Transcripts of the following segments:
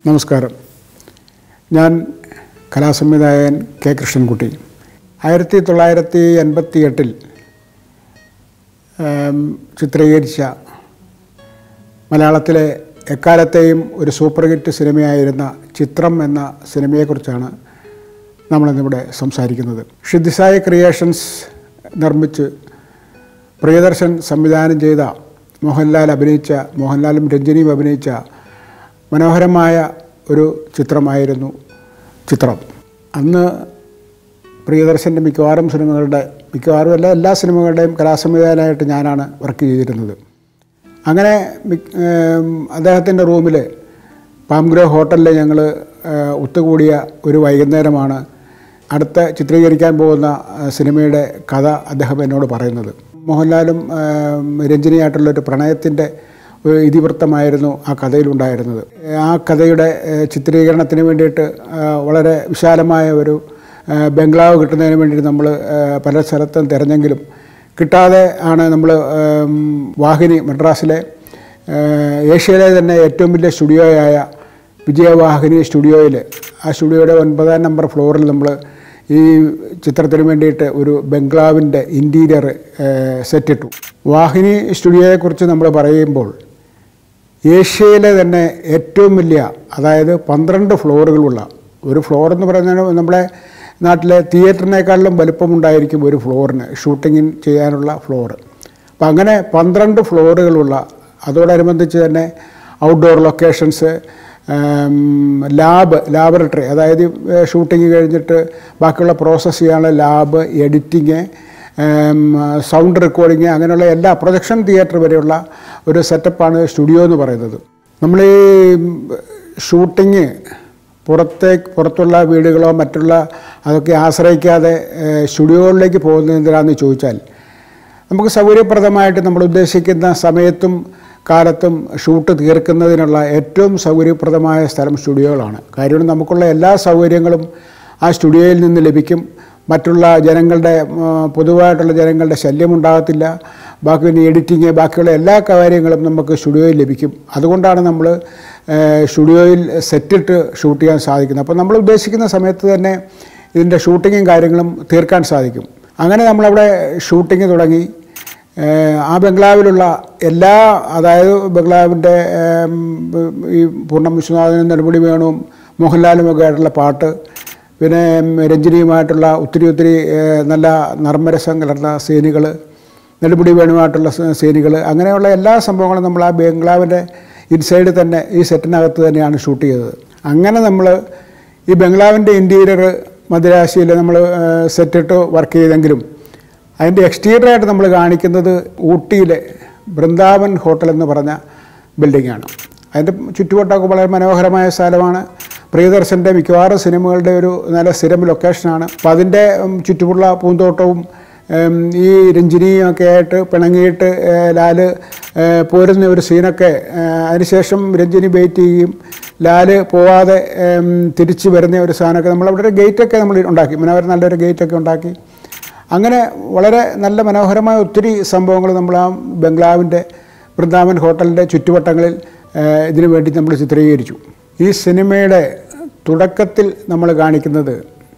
നമസ്കാരം ഞാൻ കലാസംവിധായകൻ കെ കൃഷ്ണൻകുട്ടി ആയിരത്തി തൊള്ളായിരത്തി എൺപത്തി എട്ടിൽ ചിത്രീകരിച്ച മലയാളത്തിലെ എക്കാലത്തെയും ഒരു സൂപ്പർ ഹിറ്റ് സിനിമയായിരുന്ന ചിത്രം എന്ന സിനിമയെക്കുറിച്ചാണ് നമ്മളിന്നിവിടെ സംസാരിക്കുന്നത് ഷിദ്ദിസായി ക്രിയേഷൻസ് നിർമ്മിച്ച് പ്രിയദർശൻ സംവിധാനം ചെയ്ത മോഹൻലാൽ അഭിനയിച്ച മോഹൻലാലും രഞ്ജനിയും അഭിനയിച്ച മനോഹരമായ ഒരു ചിത്രമായിരുന്നു ചിത്രം അന്ന് പ്രിയദർശൻ്റെ മിക്കവാറും സിനിമകളുടെ മിക്കവാറും അല്ല എല്ലാ സിനിമകളുടെയും കലാസംവിധായകനായിട്ട് ഞാനാണ് വർക്ക് ചെയ്തിരുന്നത് അങ്ങനെ അദ്ദേഹത്തിൻ്റെ റൂമിൽ പാംഗ്രോ ഹോട്ടലിൽ ഞങ്ങൾ ഒത്തുകൂടിയ ഒരു വൈകുന്നേരമാണ് അടുത്ത ചിത്രീകരിക്കാൻ പോകുന്ന സിനിമയുടെ കഥ അദ്ദേഹം എന്നോട് പറയുന്നത് മോഹൻലാലും രഞ്ജനിയായിട്ടുള്ളൊരു പ്രണയത്തിൻ്റെ ഒരു ഇതിവൃത്തമായിരുന്നു ആ കഥയിലുണ്ടായിരുന്നത് ആ കഥയുടെ ചിത്രീകരണത്തിന് വേണ്ടിയിട്ട് വളരെ വിശാലമായ ഒരു ബംഗ്ലാവ് കിട്ടുന്നതിന് വേണ്ടിയിട്ട് നമ്മൾ പല സ്ഥലത്തും തിരഞ്ഞെങ്കിലും കിട്ടാതെ ആണ് നമ്മൾ വാഹിനി മദ്രാസിലെ ഏഷ്യയിലെ തന്നെ ഏറ്റവും വലിയ സ്റ്റുഡിയോയായ വിജയവാഹിനി സ്റ്റുഡിയോയിൽ ആ സ്റ്റുഡിയോയുടെ ഒൻപതാം നമ്പർ ഫ്ലോറിൽ നമ്മൾ ഈ ചിത്രത്തിന് വേണ്ടിയിട്ട് ഒരു ബംഗ്ലാവിൻ്റെ ഇൻറ്റീരിയർ സെറ്റിട്ടു വാഹിനി സ്റ്റുഡിയോയെക്കുറിച്ച് നമ്മൾ പറയുമ്പോൾ ഏഷ്യയിലെ തന്നെ ഏറ്റവും വലിയ അതായത് പന്ത്രണ്ട് ഫ്ലോറുകളുള്ള ഒരു ഫ്ലോർ എന്ന് പറയുന്നത് നമ്മുടെ നാട്ടിലെ തിയേറ്ററിനേക്കാളിലും വലുപ്പമുണ്ടായിരിക്കും ഒരു ഫ്ലോറിന് ഷൂട്ടിങ്ങിന് ചെയ്യാനുള്ള ഫ്ലോറ് അപ്പം അങ്ങനെ പന്ത്രണ്ട് ഫ്ലോറുകളുള്ള അതോടനുബന്ധിച്ച് തന്നെ ഔട്ട്ഡോർ ലൊക്കേഷൻസ് ലാബ് ലാബറട്ടറി അതായത് ഷൂട്ടിങ് കഴിഞ്ഞിട്ട് ബാക്കിയുള്ള പ്രോസസ്സ് ചെയ്യാനുള്ള ലാബ് എഡിറ്റിങ് സൗണ്ട് റെക്കോർഡിങ് അങ്ങനെയുള്ള എല്ലാ പ്രൊജക്ഷൻ തിയേറ്റർ വരെയുള്ള ഒരു സെറ്റപ്പാണ് സ്റ്റുഡിയോ എന്ന് പറയുന്നത് നമ്മൾ ഈ ഷൂട്ടിങ് പുറത്തേക്ക് പുറത്തുള്ള വീടുകളോ മറ്റുള്ള അതൊക്കെ ആശ്രയിക്കാതെ സ്റ്റുഡിയോകളിലേക്ക് പോകുന്നത് എന്തിനാണെന്ന് ചോദിച്ചാൽ നമുക്ക് സൗകര്യപ്രദമായിട്ട് നമ്മൾ ഉദ്ദേശിക്കുന്ന സമയത്തും കാലത്തും ഷൂട്ട് തീർക്കുന്നതിനുള്ള ഏറ്റവും സൗകര്യപ്രദമായ സ്ഥലം സ്റ്റുഡിയോകളാണ് കാര്യം നമുക്കുള്ള എല്ലാ സൗകര്യങ്ങളും ആ സ്റ്റുഡിയോയിൽ നിന്ന് ലഭിക്കും മറ്റുള്ള ജനങ്ങളുടെ പൊതുവായിട്ടുള്ള ജനങ്ങളുടെ ശല്യം ഉണ്ടാകത്തില്ല ബാക്കി പിന്നെ എഡിറ്റിങ് ബാക്കിയുള്ള എല്ലാ കാര്യങ്ങളും നമുക്ക് സ്റ്റുഡിയോയിൽ ലഭിക്കും അതുകൊണ്ടാണ് നമ്മൾ സ്റ്റുഡിയോയിൽ സെറ്റിട്ട് ഷൂട്ട് ചെയ്യാൻ സാധിക്കുന്നത് അപ്പോൾ നമ്മൾ ഉദ്ദേശിക്കുന്ന സമയത്ത് തന്നെ ഇതിൻ്റെ ഷൂട്ടിങ്ങും കാര്യങ്ങളും തീർക്കാൻ സാധിക്കും അങ്ങനെ നമ്മളവിടെ ഷൂട്ടിങ് തുടങ്ങി ആ ബംഗ്ലാവിലുള്ള എല്ലാ അതായത് ബംഗ്ലാവിൻ്റെ ഈ പൂർണ്ണം വിശ്വനാഥനും നെടുമുടി വേണുവും മോഹൻലാലും ഒക്കെ ആയിട്ടുള്ള പാട്ട് പിന്നെ രഞ്ജനിയുമായിട്ടുള്ള ഒത്തിരി ഒത്തിരി നല്ല നർമ്മരസം കലർന്ന സീനുകൾ നെടുമുടി വേണുമായിട്ടുള്ള സീനുകൾ അങ്ങനെയുള്ള എല്ലാ സംഭവങ്ങളും നമ്മൾ ആ ബംഗ്ലാവിൻ്റെ ഇൻസൈഡ് തന്നെ ഈ സെറ്റിനകത്ത് തന്നെയാണ് ഷൂട്ട് ചെയ്തത് അങ്ങനെ നമ്മൾ ഈ ബംഗ്ലാവിൻ്റെ ഇൻറ്റീരിയർ മദ്രാശിയിൽ നമ്മൾ സെറ്റിട്ട് വർക്ക് ചെയ്തെങ്കിലും അതിൻ്റെ എക്സ്റ്റീരിയറായിട്ട് നമ്മൾ കാണിക്കുന്നത് ഊട്ടിയിലെ ബൃന്ദാവൻ ഹോട്ടൽ എന്ന് പറഞ്ഞ ബിൽഡിങ്ങാണ് അതിൻ്റെ ചുറ്റുവട്ടമൊക്കെ വളരെ മനോഹരമായ സ്ഥലമാണ് പ്രിയദർശൻ്റെ മിക്കവാറും സിനിമകളുടെ ഒരു നല്ല സ്ഥിരം ലൊക്കേഷനാണ് അപ്പം അതിൻ്റെ ചുറ്റുമുള്ള പൂന്തോട്ടവും ഈ രഞ്ജിനിയും ഒക്കെ ആയിട്ട് പിണങ്ങിയിട്ട് ലാല് പോരുന്ന ഒരു സീനൊക്കെ അതിനുശേഷം രഞ്ജിനി വെയിറ്റ് ചെയ്യുകയും ലാല് പോവാതെ തിരിച്ചു വരുന്ന ഒരു സാധനമൊക്കെ നമ്മളവിടെ ഒരു ഗേറ്റൊക്കെ നമ്മൾ ഉണ്ടാക്കി മനോഹരം നല്ലൊരു ഗേറ്റൊക്കെ ഉണ്ടാക്കി അങ്ങനെ വളരെ നല്ല മനോഹരമായ ഒത്തിരി സംഭവങ്ങൾ നമ്മൾ ആ ബംഗ്ലാവിൻ്റെ വൃന്ദാവൻ ഹോട്ടലിൻ്റെ ചുറ്റുവട്ടങ്ങളിൽ ഇതിനു വേണ്ടി നമ്മൾ ചിത്രീകരിച്ചു ഈ സിനിമയുടെ തുടക്കത്തിൽ നമ്മൾ കാണിക്കുന്നത്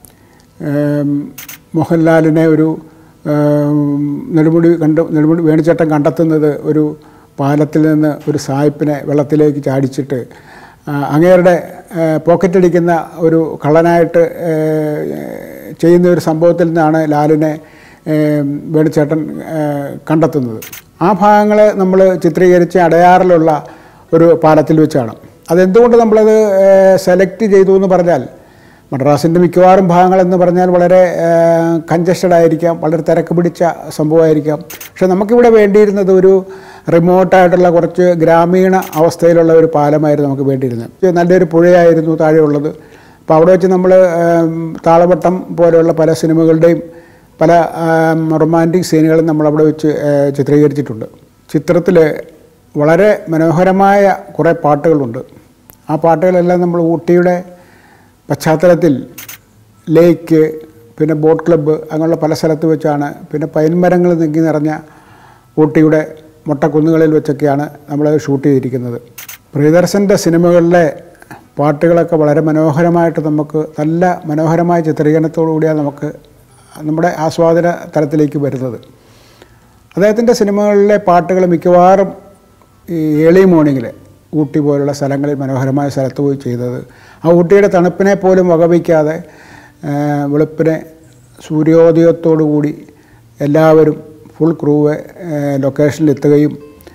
മോഹൻലാലിനെ ഒരു നെടുമുടി കണ്ട് നെടുമുടി വേണിച്ചേട്ടൻ കണ്ടെത്തുന്നത് ഒരു പാലത്തിൽ നിന്ന് ഒരു സായിപ്പിനെ വെള്ളത്തിലേക്ക് ചാടിച്ചിട്ട് അങ്ങേരുടെ പോക്കറ്റടിക്കുന്ന ഒരു കള്ളനായിട്ട് ചെയ്യുന്ന ഒരു സംഭവത്തിൽ നിന്നാണ് ലാലിനെ വേണിച്ചേട്ടൻ കണ്ടെത്തുന്നത് ആ ഭാഗങ്ങൾ നമ്മൾ ചിത്രീകരിച്ച് അടയാറിലുള്ള ഒരു പാലത്തിൽ വെച്ചാണ് അതെന്തുകൊണ്ട് നമ്മളത് സെലക്ട് ചെയ്തു എന്ന് പറഞ്ഞാൽ മദ്രാസിൻ്റെ മിക്കവാറും ഭാഗങ്ങളെന്ന് പറഞ്ഞാൽ വളരെ കഞ്ചസ്റ്റഡ് ആയിരിക്കാം വളരെ തിരക്ക് പിടിച്ച സംഭവമായിരിക്കാം പക്ഷെ നമുക്കിവിടെ വേണ്ടിയിരുന്നത് ഒരു റിമോട്ടായിട്ടുള്ള കുറച്ച് ഗ്രാമീണ അവസ്ഥയിലുള്ള ഒരു പാലമായിരുന്നു നമുക്ക് വേണ്ടിയിരുന്നത് നല്ലൊരു പുഴയായിരുന്നു താഴെയുള്ളത് അപ്പോൾ അവിടെ വെച്ച് നമ്മൾ താളവട്ടം പോലെയുള്ള പല സിനിമകളുടെയും പല റൊമാൻറ്റിക് സീനുകളും നമ്മളവിടെ വെച്ച് ചിത്രീകരിച്ചിട്ടുണ്ട് ചിത്രത്തിൽ വളരെ മനോഹരമായ കുറേ പാട്ടുകളുണ്ട് ആ പാട്ടുകളെല്ലാം നമ്മൾ ഊട്ടിയുടെ പശ്ചാത്തലത്തിൽ ലേക്ക് പിന്നെ ബോട്ട് ക്ലബ്ബ് അങ്ങനെയുള്ള പല സ്ഥലത്ത് വെച്ചാണ് പിന്നെ പൈൻമരങ്ങൾ നീങ്ങി നിറഞ്ഞ ഊട്ടിയുടെ മൊട്ടക്കുന്നുകളിൽ വെച്ചൊക്കെയാണ് നമ്മൾ ഷൂട്ട് ചെയ്തിരിക്കുന്നത് പ്രിയദർശൻ്റെ സിനിമകളിലെ പാട്ടുകളൊക്കെ വളരെ മനോഹരമായിട്ട് നമുക്ക് നല്ല മനോഹരമായ ചിത്രീകരണത്തോടു കൂടിയാണ് നമുക്ക് നമ്മുടെ ആസ്വാദന തലത്തിലേക്ക് വരുന്നത് അദ്ദേഹത്തിൻ്റെ സിനിമകളിലെ പാട്ടുകൾ മിക്കവാറും ഈ ഏളി മോർണിംഗിൽ ഊട്ടി പോലുള്ള സ്ഥലങ്ങളിൽ മനോഹരമായ സ്ഥലത്ത് പോയി ചെയ്തത് ആ ഊട്ടിയുടെ തണുപ്പിനെ പോലും വകവയ്ക്കാതെ ആ, വെളുപ്പിനെ സൂര്യോദയത്തോടു കൂടി എല്ലാവരും ഫുൾ ക്രൂവ് ലൊക്കേഷനിൽ എത്തുകയും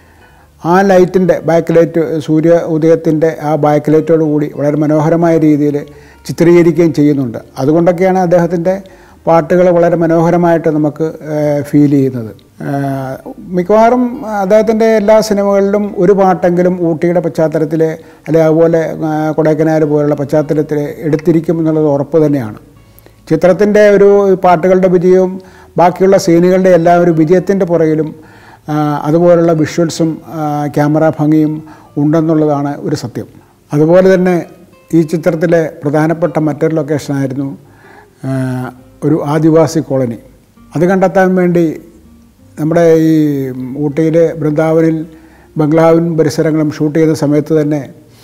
ആ ലൈറ്റിൻ്റെ ബാക്ക് ലൈറ്റ് സൂര്യ ഉദയത്തിൻ്റെ ആ ബാക്ക് ലൈറ്റോട് കൂടി വളരെ മനോഹരമായ രീതിയിൽ ചിത്രീകരിക്കുകയും ചെയ്യുന്നുണ്ട് അതുകൊണ്ടൊക്കെയാണ് അദ്ദേഹത്തിൻ്റെ പാട്ടുകൾ വളരെ മനോഹരമായിട്ട് നമുക്ക് ഫീൽ ചെയ്യുന്നത് ആ, മിക്കവാറും അദ്ദേഹത്തിൻ്റെ എല്ലാ സിനിമകളിലും ഒരു പാട്ടെങ്കിലും ഊട്ടിയുടെ പശ്ചാത്തലത്തിൽ അല്ലെങ്കിൽ അതുപോലെ ആ, കൊടൈക്കനാൽ പോലുള്ള പശ്ചാത്തലത്തിൽ എടുത്തിരിക്കും എന്നുള്ളത് ഉറപ്പ് തന്നെയാണ് ചിത്രത്തിൻ്റെ ഒരു പാട്ടുകളുടെ വിജയവും ബാക്കിയുള്ള സീനുകളുടെ എല്ലാ ഒരു വിജയത്തിൻ്റെ പുറകിലും ആ, അതുപോലുള്ള വിഷ്വൽസും ആ, ക്യാമറ ഭംഗിയും ഉണ്ടെന്നുള്ളതാണ് ഒരു സത്യം അതുപോലെ തന്നെ ഈ ചിത്രത്തിലെ പ്രധാനപ്പെട്ട മറ്റൊരു ലൊക്കേഷനായിരുന്നു ആ, ഒരു ആദിവാസി കോളനി അത് കണ്ടെത്താൻ വേണ്ടി നമ്മുടെ ഈ ഊട്ടിയിലെ ബൃന്ദാവനിൽ ബംഗ്ലാവിൻ പരിസരങ്ങളും ഷൂട്ട് ചെയ്ത സമയത്ത് തന്നെ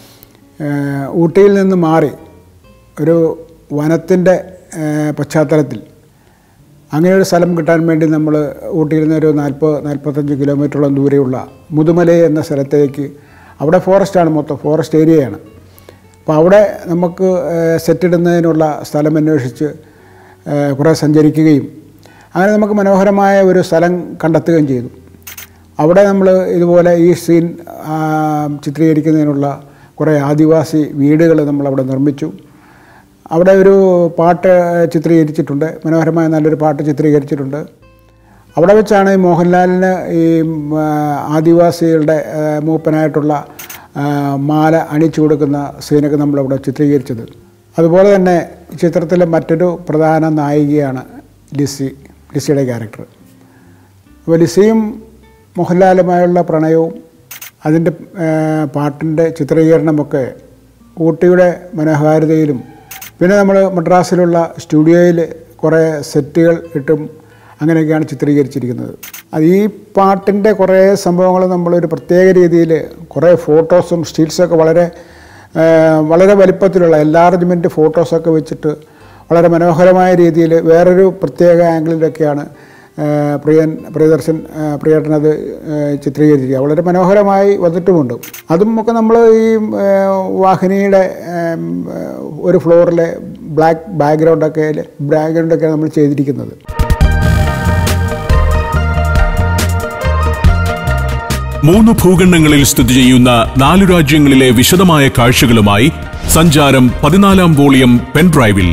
ആ, ഊട്ടിയിൽ നിന്ന് മാറി ഒരു വനത്തിൻ്റെ പശ്ചാത്തലത്തിൽ അങ്ങനെ ഒരു സ്ഥലം കിട്ടാൻ വേണ്ടി നമ്മൾ ഊട്ടിയിൽ നിന്ന് ഒരു നാൽപ്പത് നാൽപ്പത്തഞ്ച് കിലോമീറ്ററോളം ദൂരെയുള്ള മുതുമലൈ എന്ന സ്ഥലത്തേക്ക് അവിടെ ഫോറസ്റ്റാണ് മൊത്തം ഫോറസ്റ്റ് ഏരിയയാണ് അപ്പോൾ അവിടെ നമുക്ക് സെറ്റ് ഇടുന്നതിനുള്ള സ്ഥലം അന്വേഷിച്ച് ഏഹ്, കുറേ സഞ്ചരിക്കുകയും അങ്ങനെ നമുക്ക് മനോഹരമായ ഒരു സ്ഥലം കണ്ടെത്തുകയും ചെയ്തു അവിടെ നമ്മൾ ഇതുപോലെ ഈ സീൻ ആ, ചിത്രീകരിക്കുന്നതിനുള്ള കുറേ ആദിവാസി വീടുകൾ നമ്മളവിടെ നിർമ്മിച്ചു അവിടെ ഒരു പാട്ട് ചിത്രീകരിച്ചിട്ടുണ്ട് മനോഹരമായ നല്ലൊരു പാട്ട് ചിത്രീകരിച്ചിട്ടുണ്ട് അവിടെ വെച്ചാണ് ഈ മോഹൻലാലിന് ഈ ഉം, ആ, ആദിവാസികളുടെ ആ, മൂപ്പനായിട്ടുള്ള ആ, മാല അണിച്ചു കൊടുക്കുന്ന സീനൊക്കെ നമ്മളവിടെ ചിത്രീകരിച്ചത് അതുപോലെ തന്നെ ഈ ചിത്രത്തിലെ മറ്റൊരു പ്രധാന നായികയാണ് ലിസി ലിസിയുടെ ക്യാരക്ടർ അപ്പോൾ ലിസിയും മോഹൻലാലുമായുള്ള പ്രണയവും അതിൻ്റെ പാട്ടിൻ്റെ ചിത്രീകരണമൊക്കെ ഊട്ടിയുടെ മനോഹാരിതയിലും പിന്നെ നമ്മൾ മദ്രാസിലുള്ള സ്റ്റുഡിയോയിൽ കുറേ സെറ്റുകൾ ഇട്ടും അങ്ങനെയൊക്കെയാണ് ചിത്രീകരിച്ചിരിക്കുന്നത് അത് ഈ പാട്ടിൻ്റെ കുറേ സംഭവങ്ങൾ നമ്മളൊരു പ്രത്യേക രീതിയിൽ കുറേ ഫോട്ടോസും സ്റ്റിൽസൊക്കെ വളരെ ആ, വളരെ വലിപ്പത്തിലുള്ള എൻലാർജ്മെൻറ്റ് ഫോട്ടോസൊക്കെ വെച്ചിട്ട് വളരെ മനോഹരമായ രീതിയിൽ വേറൊരു പ്രത്യേക ആംഗിളിലൊക്കെയാണ് ആ, പ്രിയൻ പ്രിയദർശൻ ആ, പ്രിയേട്ടനത് ആ, ചിത്രീകരിക്കുക വളരെ മനോഹരമായി വന്നിട്ടുമുണ്ട് അതും ഒക്കെ നമ്മൾ ഈ ആ, വാഹിനിയുടെ ആം, ആ, ഒരു ഫ്ലോറിലെ ബ്ലാക്ക് ബാക്ക്ഗ്രൗണ്ടൊക്കെ ബാക്ക്ഗ്രൗണ്ടൊക്കെ നമ്മൾ ചെയ്തിരിക്കുന്നത് മൂന്ന് ഭൂഖണ്ഡങ്ങളിൽ സ്ഥിതി ചെയ്യുന്ന നാലു രാജ്യങ്ങളിലെ വിശദമായ കാഴ്ചകളുമായി സഞ്ചാരം പതിനാലാം വോളിയം പെൻഡ്രൈവിൽ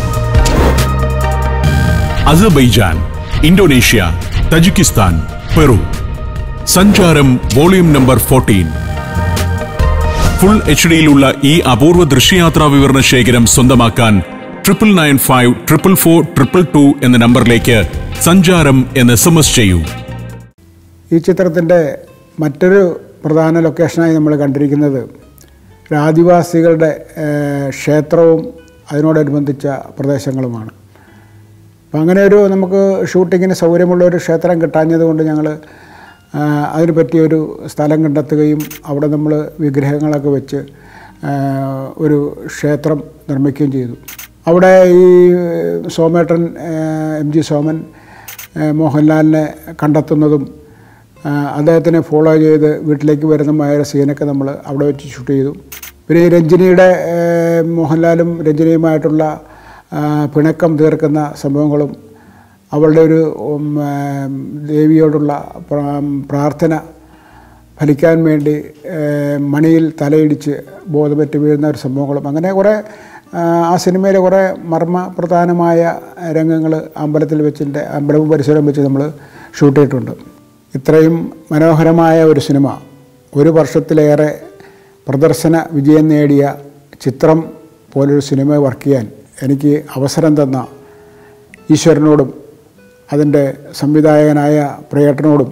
Azerbaijan Indonesia Tajikistan Peru Sancharam volume number fourteen full H ഡിയിലുള്ള ഈ അപൂർവ ദൃശ്യയാത്രാ വിവരണ ശേഖരം സ്വന്തമാക്കാൻ triple nine five triple four triple two എന്ന നമ്പറിലേക്ക് സഞ്ചാരം എന്ന് എസ് എം എസ് ചെയ്യൂ ഈ ചിത്രത്തിൻ്റെ മറ്റൊരു പ്രധാന ലൊക്കേഷനായി നമ്മൾ കണ്ടിരിക്കുന്നത് ഒരു ആദിവാസികളുടെ ഏഹ്, ക്ഷേത്രവും അതിനോടനുബന്ധിച്ച പ്രദേശങ്ങളുമാണ് അപ്പം അങ്ങനെ ഒരു നമുക്ക് ഷൂട്ടിങ്ങിന് സൗകര്യമുള്ള ഒരു ക്ഷേത്രം കിട്ടാഞ്ഞത് കൊണ്ട് ഞങ്ങൾ അതിന് പറ്റിയൊരു സ്ഥലം കണ്ടെത്തുകയും അവിടെ നമ്മൾ വിഗ്രഹങ്ങളൊക്കെ വെച്ച് ആ, ഒരു ക്ഷേത്രം നിർമ്മിക്കുകയും ചെയ്തു അവിടെ ഈ സോമേട്ടൻ എം ജി സോമൻ ആ, മോഹൻലാലിനെ കണ്ടെത്തുന്നതും ആ, അദ്ദേഹത്തിനെ ഫോളോ ചെയ്ത് വീട്ടിലേക്ക് വരുന്നതുമായ സീനൊക്കെ നമ്മൾ അവിടെ വെച്ച് ഷൂട്ട് ചെയ്തു പിന്നെ ഈ രഞ്ജിനിയുടെ ഏ, മോഹൻലാലും രഞ്ജിനിയുമായിട്ടുള്ള ആ, പിണക്കം തീർക്കുന്ന സംഭവങ്ങളും അവളുടെ ഒരു ഉം, ആ, ദേവിയോടുള്ള പ്രാ- പ്രാർത്ഥന ഫലിക്കാൻ വേണ്ടി ഏ, മണിയിൽ തലയിടിച്ച് ബോധമറ്റ് വീഴുന്ന ഒരു സംഭവങ്ങളും അങ്ങനെ കുറേ ആ, ആ സിനിമയിലെ കുറേ മർമ്മ പ്രധാനമായ രംഗങ്ങൾ അമ്പലത്തിൽ വെച്ചിൻ്റെ അമ്പലവും പരിസരവും വെച്ച് നമ്മൾ ഷൂട്ട് ചെയ്തിട്ടുണ്ട് ഇത്രയും മനോഹരമായ ഒരു സിനിമ ഒരു വർഷത്തിലേറെ പ്രദർശന വിജയം നേടിയ ചിത്രം പോലൊരു സിനിമ വർക്ക് ചെയ്യാൻ എനിക്ക് അവസരം തന്ന ഈശ്വരനോടും അതിൻ്റെ സംവിധായകനായ പ്രിയേട്ടനോടും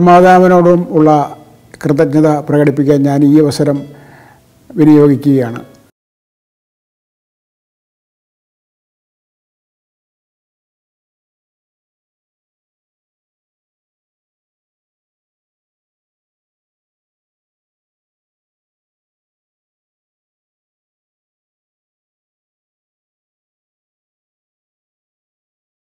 നിർമ്മാതാവിനോടും ഉള്ള കൃതജ്ഞത പ്രകടിപ്പിക്കാൻ ഞാൻ ഈ അവസരം വിനിയോഗിക്കുകയാണ്